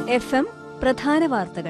F M പ്രധാന വാർത്തകൾ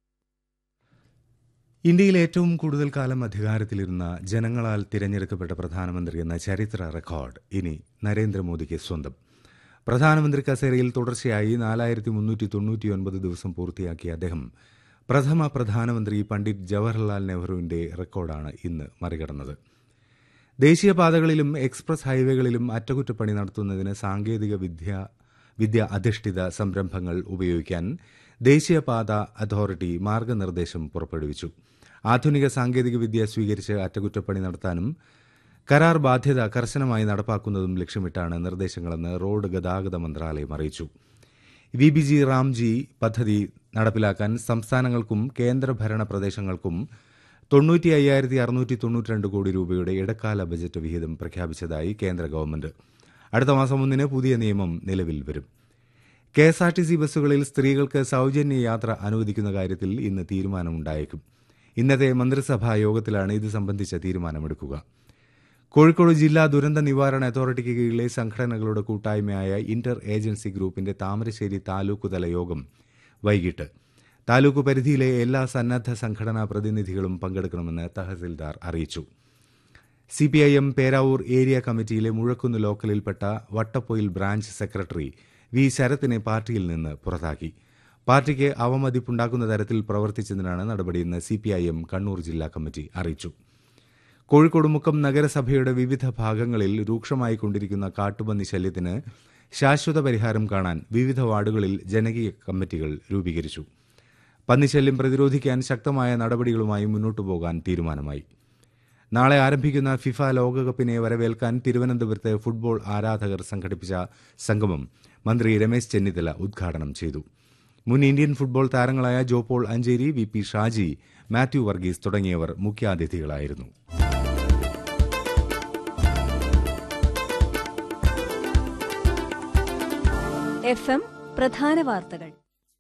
ഇന്ത്യയിൽ ഏറ്റവും കൂടുതൽ കാലം അധികാരത്തിലിരുന്ന ജനങ്ങളാൽ തിരഞ്ഞെടുക്കപ്പെട്ട പ്രധാനമന്ത്രി എന്ന ചരിത്ര റെക്കോർഡ് ഇനി നരേന്ദ്രമോദിക്ക് സ്വന്തം പ്രധാനമന്ത്രി കസേരയിൽ തുടർച്ചയായി നാലായിരത്തി മുന്നൂറ്റി തൊണ്ണൂറ്റിയൊൻപത് ദിവസം പൂർത്തിയാക്കിയ അദ്ദേഹം പ്രഥമ പ്രധാനമന്ത്രി പണ്ഡിറ്റ് ജവഹർലാൽ നെഹ്റുവിന്റെ റെക്കോർഡാണ് ഇന്ന് മറികടന്നത് ദേശീയപാതകളിലും എക്സ്പ്രസ് ഹൈവേകളിലും അറ്റകുറ്റപ്പണി നടത്തുന്നതിന് സാങ്കേതിക വിദ്യ വിദ്യ അധിഷ്ഠിത സംരംഭങ്ങൾ ഉപയോഗിക്കാൻ ദേശീയപാത അതോറിറ്റി മാർഗനിർദ്ദേശം പുറപ്പെടുവിച്ചു ആധുനിക സാങ്കേതിക വിദ്യ സ്വീകരിച്ച് അറ്റകുറ്റപ്പണി നടത്താനും കരാർ ബാധ്യത കർശനമായി നടപ്പാക്കുന്നതും ലക്ഷ്യമിട്ടാണ് നിർദ്ദേശങ്ങളെന്ന് റോഡ് ഗതാഗത മന്ത്രാലയം അറിയിച്ചു വി ബി ജി റാംജി പദ്ധതി നടപ്പിലാക്കാൻ സംസ്ഥാനങ്ങൾക്കും കേന്ദ്രഭരണ പ്രദേശങ്ങൾക്കും തൊണ്ണൂറ്റി അയ്യായിരത്തി അറുന്നൂറ്റി തൊണ്ണൂറ്റിരണ്ട് കോടി രൂപയുടെ ഇടക്കാല ബജറ്റ് വിഹിതം പ്രഖ്യാപിച്ചതായി കേന്ദ്ര ഗവൺമെന്റ് അടുത്ത മാസം ഒന്നിന് പുതിയ നിയമം നിലവിൽ വരും K S R T C ബസ്സുകളിൽ സ്ത്രീകൾക്ക് സൌജന്യ യാത്ര അനുവദിക്കുന്ന കാര്യത്തിൽ ഇന്ന് തീരുമാനമുണ്ടായേക്കും ഇന്നത്തെ മന്ത്രിസഭാ യോഗത്തിലാണ് ഇത് സംബന്ധിച്ച തീരുമാനമെടുക്കുക കോഴിക്കോട് ജില്ലാ ദുരന്ത നിവാരണ അതോറിറ്റിക്ക് കീഴിലെ സംഘടനകളുടെ കൂട്ടായ്മയായ ഇന്റർ ഏജൻസി ഗ്രൂപ്പിന്റെ താമരശ്ശേരി താലൂക്ക് തല യോഗം വൈകിട്ട് താലൂക്ക് പരിധിയിലെ എല്ലാ സന്നദ്ധ സംഘടനാ പ്രതിനിധികളും പങ്കെടുക്കണമെന്ന് തഹസിൽദാർ അറിയിച്ചു സിപിഐഎം പേരാവൂർ ഏരിയ കമ്മിറ്റിയിലെ മുഴക്കുന്ന് ലോക്കലിൽപ്പെട്ട വട്ടപ്പൊയിൽ ബ്രാഞ്ച് സെക്രട്ടറി വി ശരത്തിനെ പാർട്ടിയിൽ നിന്ന് പുറത്താക്കി പാർട്ടിക്ക് അവമതിപ്പുണ്ടാക്കുന്ന തരത്തിൽ പ്രവർത്തിച്ചതിനാണ് നടപടിയെന്ന് സിപിഐഎം കണ്ണൂർ ജില്ലാ കമ്മിറ്റി അറിയിച്ചു കോഴിക്കോട് മുക്കം നഗരസഭയുടെ വിവിധ ഭാഗങ്ങളിൽ രൂക്ഷമായി കൊണ്ടിരിക്കുന്ന കാട്ടുപന്നി ശല്യത്തിന് ശാശ്വത പരിഹാരം കാണാൻ വിവിധ വാർഡുകളിൽ ജനകീയ കമ്മിറ്റികൾ രൂപീകരിച്ചു പന്നിശല്യം പ്രതിരോധിക്കാൻ ശക്തമായ നടപടികളുമായി മുന്നോട്ടു പോകാൻ തീരുമാനമായി നാളെ ആരംഭിക്കുന്ന ഫിഫ ലോകകപ്പിനെ വരവേൽക്കാൻ തിരുവനന്തപുരത്ത് ഫുട്ബോൾ ആരാധകർ സംഘടിപ്പിച്ച സംഗമം മന്ത്രി രമേശ് ചെന്നിത്തല ഉദ്ഘാടനം ചെയ്തു മുൻ ഇന്ത്യൻ ഫുട്ബോൾ താരങ്ങളായ ജോപോൾ അഞ്ചേരി വി പി ഷാജി മാത്യു വർഗീസ് തുടങ്ങിയവർ മുഖ്യാതിഥികളായിരുന്നു എഫ് എം പ്രധാന വാർത്തകൾ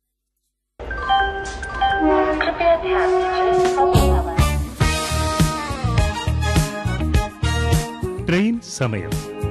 कृपया ध्यान दीजिए अब समय ട്രെയിൻ സമയം